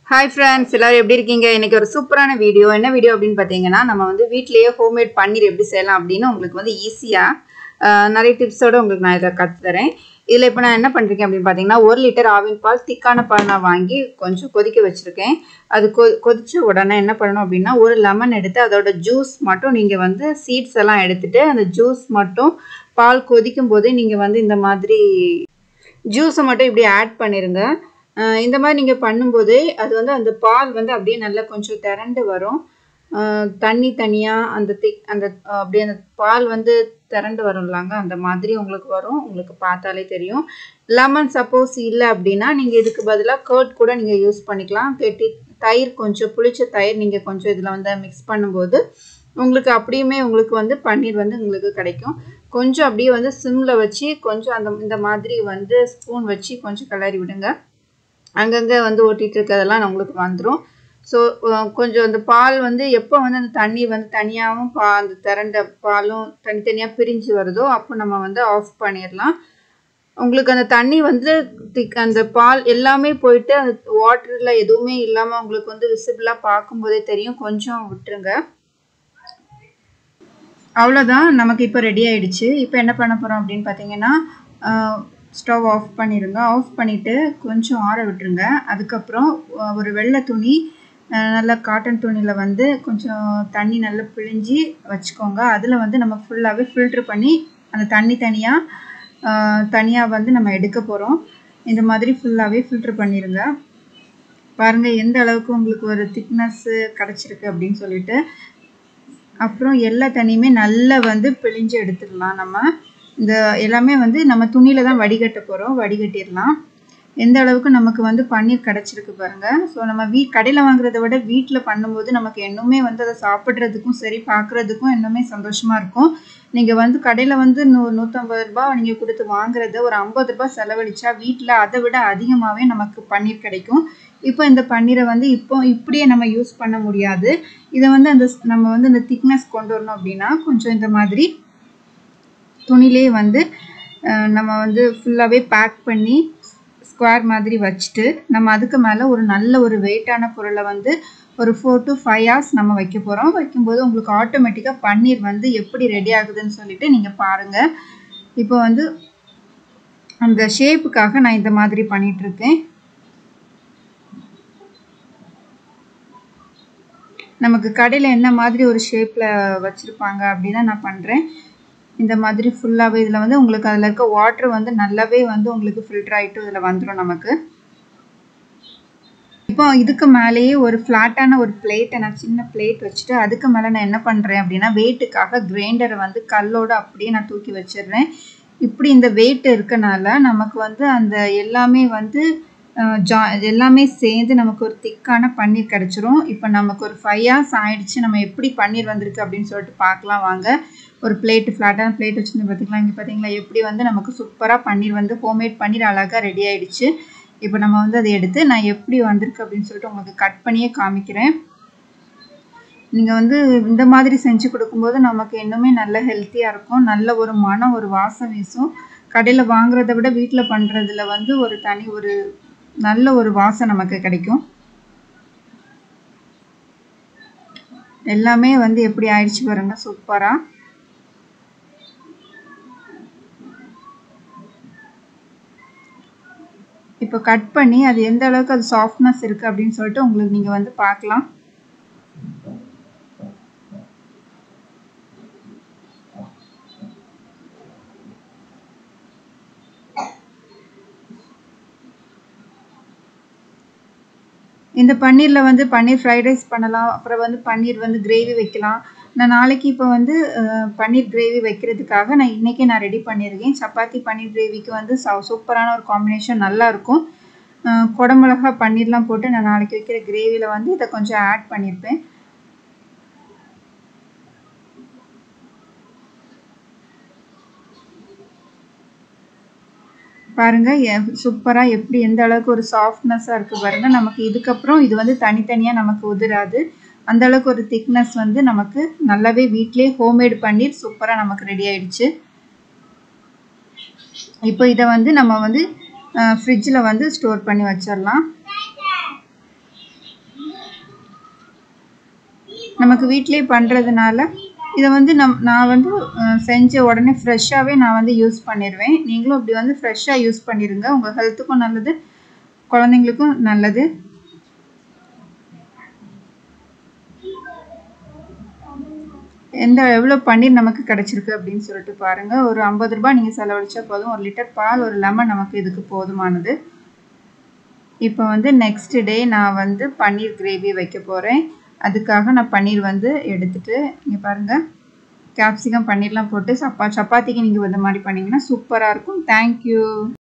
hi friends எல்லாரும் எப்படி இருக்கீங்க இன்னைக்கு ஒரு சூப்பரான வீடியோ என்ன வீடியோ அப்படின்னு பார்த்தீங்கன்னா நம்ம வந்து வீட்லேயே ஹோம்மேட் பன்னீர் எப்படி செய்யலாம் அப்படின்னு உங்களுக்கு வந்து ஈஸியாக நிறைய டிப்ஸோட உங்களுக்கு நான் இதை கற்று தரேன் இதில் இப்போ நான் என்ன பண்ணிருக்கேன் அப்படின்னு பார்த்தீங்கன்னா ஒரு லிட்டர் ஆவின் பால் திக்கான பால் நான் வாங்கி கொஞ்சம் கொதிக்க வச்சுருக்கேன் அது கொ கொதிச்ச உடனே என்ன பண்ணணும் அப்படின்னா ஒரு லெமன் எடுத்து அதோட ஜூஸ் மட்டும் நீங்கள் வந்து சீட்ஸ் எல்லாம் எடுத்துட்டு அந்த ஜூஸ் மட்டும் பால் கொதிக்கும் போதே நீங்கள் வந்து இந்த மாதிரி ஜூஸை மட்டும் இப்படி ஆட் பண்ணிடுங்க அஹ் இந்த மாதிரி நீங்கள் பண்ணும்போது அது வந்து அந்த பால் வந்து அப்படியே நல்லா கொஞ்சம் திரண்டு வரும் அஹ் தண்ணி தனியாக அந்த திக் அந்த அஹ் அப்படியே அந்த பால் வந்து திரண்டு வரும்லாங்க அந்த மாதிரி உங்களுக்கு வரும் உங்களுக்கு பார்த்தாலே தெரியும் லெமன் சப்போஸ் இல்லை அப்படின்னா நீங்கள் இதுக்கு பதிலாக கர்ட் கூட நீங்கள் யூஸ் பண்ணிக்கலாம் கெட்டி தயிர் கொஞ்சம் புளிச்ச தயிர் நீங்கள் கொஞ்சம் இதில் வந்து மிக்ஸ் பண்ணும்போது உங்களுக்கு அப்படியுமே உங்களுக்கு வந்து பன்னீர் வந்து உங்களுக்கு கிடைக்கும் கொஞ்சம் அப்படியே வந்து சிம்மில் வச்சு கொஞ்சம் அந்த இந்த மாதிரி வந்து ஸ்பூன் வச்சு கொஞ்சம் கிளறி விடுங்க அங்கங்கே வந்து ஓட்டிகிட்டு இருக்கிறதெல்லாம் உங்களுக்கு வந்துடும் ஸோ கொஞ்சம் அந்த பால் வந்து எப்போ வந்து அந்த தண்ணி வந்து தனியாகவும் பா அந்த திரண்ட பாலும் தனித்தனியாக பிரிஞ்சு வருதோ அப்போ நம்ம வந்து ஆஃப் பண்ணிடலாம் உங்களுக்கு அந்த தண்ணி வந்து திக் அந்த பால் எல்லாமே போயிட்டு அந்த வாட்டரில் எதுவுமே இல்லாமல் உங்களுக்கு வந்து விசிபிளாக பார்க்கும்போதே தெரியும் கொஞ்சம் விட்டுருங்க அவ்வளோதான் நமக்கு இப்போ ரெடி ஆயிடுச்சு இப்போ என்ன பண்ண போகிறோம் அப்படின்னு பார்த்தீங்கன்னா ஸ்டவ் ஆஃப் பண்ணிடுங்க ஆஃப் பண்ணிவிட்டு கொஞ்சம் ஆற விட்டுருங்க அதுக்கப்புறம் ஒரு வெள்ளை துணி நல்ல காட்டன் துணியில் வந்து கொஞ்சம் தண்ணி நல்லா பிழிஞ்சி வச்சுக்கோங்க அதில் வந்து நம்ம ஃபுல்லாகவே ஃபில்ட்ரு பண்ணி அந்த தண்ணி தனியாக தனியாக வந்து நம்ம எடுக்க போகிறோம் இந்த மாதிரி ஃபுல்லாகவே ஃபில்ட்ரு பண்ணிடுங்க பாருங்கள் எந்த அளவுக்கு உங்களுக்கு ஒரு திக்னஸ்ஸு கிடச்சிருக்கு அப்படின்னு சொல்லிட்டு அப்புறம் எல்லா தண்ணியுமே நல்லா வந்து பிழிஞ்சு எடுத்துடலாம் நம்ம இந்த எல்லாமே வந்து நம்ம துணியில் தான் வடிகட்ட போகிறோம் வடிகட்டிடலாம் எந்த அளவுக்கு நமக்கு வந்து பன்னீர் கிடச்சிருக்கு பாருங்கள் ஸோ நம்ம வீ கடையில் வாங்குறத விட வீட்டில் பண்ணும்போது நமக்கு இன்னுமே வந்து அதை சாப்பிட்றதுக்கும் சரி பார்க்குறதுக்கும் இன்னுமே சந்தோஷமாக இருக்கும் நீங்கள் வந்து கடையில் வந்து நூ நூற்றம்பது ரூபா நீங்கள் கொடுத்து வாங்குறத ஒரு ஐம்பது ரூபாய் செலவழிச்சா வீட்டில் அதை விட அதிகமாகவே நமக்கு பன்னீர் கிடைக்கும் இப்போ இந்த பன்னீரை வந்து இப்போ இப்படியே நம்ம யூஸ் பண்ண முடியாது இதை வந்து அந்த நம்ம வந்து இந்த திக்னஸ் கொண்டு வரணும் அப்படின்னா கொஞ்சம் இந்த மாதிரி துணிலே வந்து நம்ம வந்து ஃபுல்லாகவே பேக் பண்ணி ஸ்கொயர் மாதிரி வச்சுட்டு நம்ம அதுக்கு மேலே ஒரு நல்ல ஒரு வெயிட்டான பொருளை வந்து ஒரு ஃபோர் டு ஃபைவ் ஹவர்ஸ் நம்ம வைக்க போகிறோம் வைக்கும்போது உங்களுக்கு ஆட்டோமேட்டிக்காக பன்னீர் வந்து எப்படி ரெடி ஆகுதுன்னு சொல்லிட்டு நீங்கள் பாருங்கள் இப்போ வந்து அந்த ஷேப்புக்காக நான் இந்த மாதிரி பண்ணிகிட்ருக்கேன் நமக்கு கடையில் என்ன மாதிரி ஒரு ஷேப்பில் வச்சுருப்பாங்க அப்படின்னு நான் பண்ணுறேன் இந்த மாதிரி ஃபுல்லாகவே இதில் வந்து உங்களுக்கு அதில் இருக்க வாட்ரு வந்து நல்லாவே வந்து உங்களுக்கு ஃபில்டர் ஆகிட்டு இதில் வந்துடும் நமக்கு இப்போ இதுக்கு மேலேயே ஒரு ஃப்ளாட்டான ஒரு பிளேட்டை நான் சின்ன பிளேட் வச்சுட்டு அதுக்கு மேலே நான் என்ன பண்ணுறேன் அப்படின்னா வெயிட்டுக்காக கிரைண்டரை வந்து கல்லோடு அப்படியே நான் தூக்கி வச்சிடுறேன் இப்படி இந்த வெயிட் இருக்கனால நமக்கு வந்து அந்த எல்லாமே வந்து ஜா எல்லாமே சேர்ந்து நமக்கு ஒரு திக்கான பன்னீர் கிடச்சிரும் இப்போ நமக்கு ஒரு ஃபைவ் ஹவர்ஸ் ஆயிடுச்சு நம்ம எப்படி பன்னீர் வந்திருக்கு அப்படின்னு சொல்லிட்டு பார்க்கலாம் வாங்க ஒரு பிளேட்டு ஃப்ளாட்டான பிளேட் வச்சுருந்து பார்த்திங்களா இங்கே பார்த்தீங்களா எப்படி வந்து நமக்கு சூப்பராக பன்னீர் வந்து ஹோம்மேட் பன்னீர் அழகாக ரெடி ஆகிடுச்சு இப்போ நம்ம வந்து அதை எடுத்து நான் எப்படி வந்திருக்கு அப்படின்னு சொல்லிட்டு உங்களுக்கு கட் பண்ணியே காமிக்கிறேன் நீங்கள் வந்து இந்த மாதிரி செஞ்சு கொடுக்கும்போது நமக்கு இன்னுமே நல்ல ஹெல்த்தியாக இருக்கும் நல்ல ஒரு மனம் ஒரு வாசம் வீசும் கடையில் வாங்குறத விட வீட்டில் பண்ணுறதுல வந்து ஒரு தனி ஒரு நல்ல ஒரு வாசம் நமக்கு கிடைக்கும் எல்லாமே வந்து எப்படி ஆயிடுச்சு பாருங்க சூப்பராக இப்போ கட் பண்ணி அது எந்த அளவுக்கு அது சாஃப்ட்னஸ் இருக்குது அப்படின்னு சொல்லிட்டு உங்களுக்கு நீங்கள் வந்து பார்க்கலாம் இந்த பன்னீரில் வந்து பன்னீர் ஃப்ரைட் ரைஸ் பண்ணலாம் அப்புறம் வந்து பன்னீர் வந்து கிரேவி வைக்கலாம் நான் நாளைக்கு இப்போ வந்து பன்னீர் கிரேவி வைக்கிறதுக்காக நான் இன்றைக்கே நான் ரெடி பண்ணியிருக்கேன் சப்பாத்தி பன்னீர் கிரேவிக்கு வந்து சூப்பரான ஒரு காம்பினேஷன் நல்லாயிருக்கும் குடமிளகா பன்னீர்லாம் போட்டு நான் நாளைக்கு வைக்கிற கிரேவியில் வந்து இதை கொஞ்சம் ஆட் பண்ணியிருப்பேன் பாருங்கள் சூப்பராக எப்படி எந்த அளவுக்கு ஒரு சாஃப்ட்னஸாக இருக்குது பாருங்கள் நமக்கு இதுக்கப்புறம் இது வந்து தனித்தனியாக நமக்கு உதிராது அந்த அளவுக்கு ஒரு திக்னஸ் வந்து நமக்கு நல்லாவே வீட்டிலே ஹோம்மேட் பன்னீர் சூப்பராக நமக்கு ரெடி ஆயிடுச்சு இப்போ இதை வந்து நம்ம வந்து ஃப்ரிட்ஜில் வந்து ஸ்டோர் பண்ணி வச்சிடலாம் நமக்கு வீட்டிலே பண்ணுறதுனால இதை வந்து நம் நான் வந்து அஹ், செஞ்ச உடனே ஃப்ரெஷ்ஷாகவே நான் வந்து யூஸ் பண்ணிடுவேன் நீங்களும் இப்படி வந்து ஃப்ரெஷ்ஷாக யூஸ் பண்ணிடுங்க உங்கள் ஹெல்த்துக்கும் நல்லது குழந்தைங்களுக்கும் நல்லது எந்த எவ்வளோ பன்னீர் நமக்கு கிடச்சிருக்கு அப்படின்னு சொல்லிட்டு பாருங்கள் ஒரு ஐம்பது ரூபாய் நீங்கள் செலவழிச்சா போதும் ஒரு லிட்டர் பால் ஒரு லெமன் நமக்கு இதுக்கு போதுமானது இப்போ வந்து நெக்ஸ்ட் டே நான் வந்து பன்னீர் கிரேவி வைக்க போகிறேன் அதுக்காக நான் பன்னீர் வந்து எடுத்துட்டு இங்கே பாருங்கள் கேப்சிகம் பன்னீர்லாம் போட்டு சப்பா சப்பாத்திக்கு நீங்கள் இந்த மாதிரி பண்ணிங்கன்னா சூப்பராக இருக்கும் தேங்க்யூ